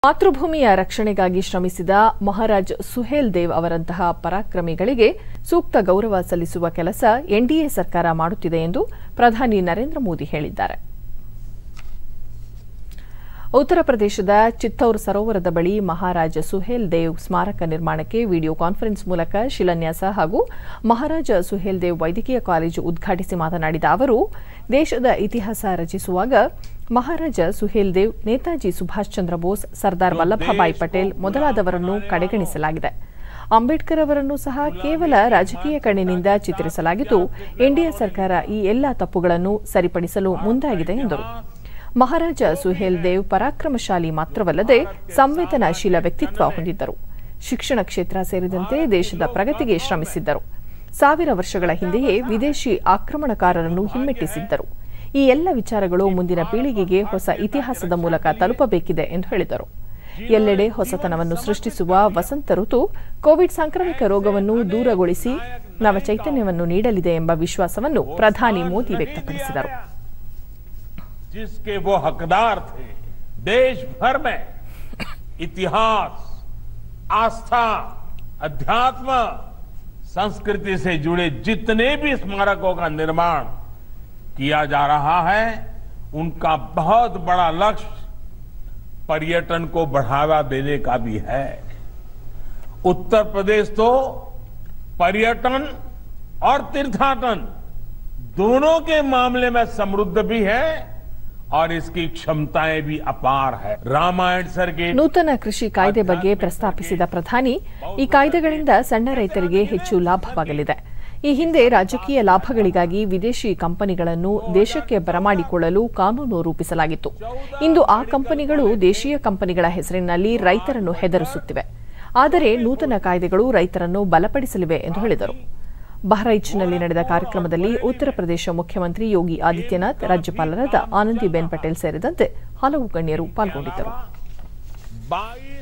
ಮಾತೃಭೂಮಿಯ ರಕ್ಷಣೆಗಾಗಿ ಶ್ರಮಿಸಿದ ಮಹಾರಾಜ್ ಸುಹೇಲ್ ದೇವ್ ಅವರಂತಹ ಪರಾಕ್ರಮಿಗಳಿಗೆ ಸೂಕ್ತ ಗೌರವ ಸಲ್ಲಿಸುವ ಕೆಲಸ ಎನ್ಡಿಎ ಸರ್ಕಾರ ಮಾಡುತ್ತಿದೆ ಎಂದು ಪ್ರಧಾನಿ ನರೇಂದ್ರ ಮೋದಿ ಹೇಳಿದ್ದಾರೆ ಉತ್ತರ ಪ್ರದೇಶದ ಚಿತ್ತೌರ್ ಸರೋವರದ ಬಳಿ ಮಹಾರಾಜ ಸುಹೇಲ್ ದೇವ್ ಸ್ಮಾರಕ ನಿರ್ಮಾಣಕ್ಕೆ ವಿಡಿಯೋ ಕಾನ್ಫರೆನ್ಸ್ ಮೂಲಕ ಶಿಲಾನ್ಯಾಸ ಹಾಗೂ ಮಹಾರಾಜ ಸುಹೇಲ್ ದೇವ್ ವೈದ್ಯಕೀಯ ಕಾಲೇಜು ಉದ್ಘಾಟಿಸಿ ಮಾತನಾಡಿದ ಅವರು ದೇಶದ ಇತಿಹಾಸ ರಚಿಸುವಾಗ ಮಹಾರಾಜ ಸುಹೇಲ್ ದೇವ್ ನೇತಾಜಿ ಸುಭಾಷ್ ಚಂದ್ರ ಬೋಸ್ ಸರ್ದಾರ್ ವಲ್ಲಭಭಾಯ್ ಪಟೇಲ್ ಮೊದಲಾದವರನ್ನು ಕಡೆಗಣಿಸಲಾಗಿದೆ ಅಂಬೇಡ್ಕರ್ ಅವರನ್ನು ಸಹ ಕೇವಲ ರಾಜಕೀಯ ಕಣ್ಣಿನಿಂದ ಚಿತ್ರಿಸಲಾಗಿದ್ದು ಎನ್ಡಿಎ ಸರ್ಕಾರ ಈ ಎಲ್ಲಾ ತಪ್ಪುಗಳನ್ನು ಸರಿಪಡಿಸಲು ಮುಂದಾಗಿದೆ ಎಂದರು ಮಹಾರಾಜ ಸುಹೇಲ್ ದೇವ್ ಪರಾಕ್ರಮಶಾಲಿ ಮಾತ್ರವಲ್ಲದೆ ಸಂವೇದನಾಶೀಲ ವ್ಯಕ್ತಿತ್ವ ಹೊಂದಿದ್ದರು ಶಿಕ್ಷಣ ಕ್ಷೇತ್ರ ಸೇರಿದಂತೆ ದೇಶದ ಪ್ರಗತಿಗೆ ಶ್ರಮಿಸಿದ್ದರು ಸಾವಿರ ವರ್ಷಗಳ ಹಿಂದೆಯೇ ವಿದೇಶಿ ಆಕ್ರಮಣಕಾರರನ್ನು ಹಿಮ್ಮೆಟ್ಟಿಸಿದ್ದರು ಈ ಎಲ್ಲ ವಿಚಾರಗಳು ಮುಂದಿನ ಪೀಳಿಗೆಗೆ ಹೊಸ ಇತಿಹಾಸದ ಮೂಲಕ ತಲುಪಬೇಕಿದೆ ಎಂದು ಹೇಳಿದರು ಎಲ್ಲೆಡೆ ಹೊಸತನವನ್ನು ಸೃಷ್ಟಿಸುವ ವಸಂತ ಋತು ಕೋವಿಡ್ ಸಾಂಕ್ರಾಮಿಕ ರೋಗವನ್ನು ದೂರಗೊಳಿಸಿ ನವ ಚೈತನ್ಯವನ್ನು ನೀಡಲಿದೆ ಎಂಬ ವಿಶ್ವಾಸವನ್ನು ಪ್ರಧಾನಿ ಮೋದಿ ವ್ಯಕ್ತಪಡಿಸಿದರು जिसके वो हकदार थे देश भर में इतिहास आस्था अध्यात्म संस्कृति से जुड़े जितने भी स्मारकों का निर्माण किया जा रहा है उनका बहुत बड़ा लक्ष्य पर्यटन को बढ़ावा देने का भी है उत्तर प्रदेश तो पर्यटन और तीर्थाटन दोनों के मामले में समृद्ध भी है और इसकी क्षमताएं भी अपार है रामायण सर के ನೂತನ ಕೃಷಿ ಕಾಯ್ದೆ ಬಗ್ಗೆ ಪ್ರಸ್ತಾಪಿಸಿದ ಪ್ರಧಾನಿ ಈ ಕಾಯ್ದೆಗಳಿಂದ ಸಣ್ಣ ರೈತರಿಗೆ ಹೆಚ್ಚು ಲಾಭವಾಗಲಿದೆ ಈ ಹಿಂದೆ ರಾಜಕೀಯ ಲಾಭಗಳಿಗಾಗಿ ವಿದೇಶಿ ಕಂಪನಿಗಳನ್ನು ದೇಶಕ್ಕೆ ಬರಮಾಡಿಕೊಳ್ಳಲು ಕಾನೂನು ರೂಪಿಸಲಾಗಿತ್ತು ಇಂದು ಆ ಕಂಪನಿಗಳು ದೇಶೀಯ ಕಂಪನಿಗಳ ಹೆಸರಿನಲ್ಲಿ ರೈತರನ್ನು ಹೆದರಿಸುತ್ತಿವೆ ಆದರೆ ನೂತನ ಕಾಯ್ದೆಗಳು ರೈತರನ್ನು ಬಲಪಡಿಸಲಿವೆ ಎಂದು ಹೇಳಿದರು ಬಹರೈಚ್ನಲ್ಲಿ ನಡೆದ ಕಾರ್ಯಕ್ರಮದಲ್ಲಿ ಉತ್ತರ ಪ್ರದೇಶ ಮುಖ್ಯಮಂತ್ರಿ ಯೋಗಿ ಆದಿತ್ಯನಾಥ್ ರಾಜ್ಯಪಾಲರಾದ ಆನಂದಿಬೆನ್ ಪಟೇಲ್ ಸೇರಿದಂತೆ ಹಲವು ಗಣ್ಯರು ಪಾಲ್ಗೊಂಡಿದ್ದರು बाईस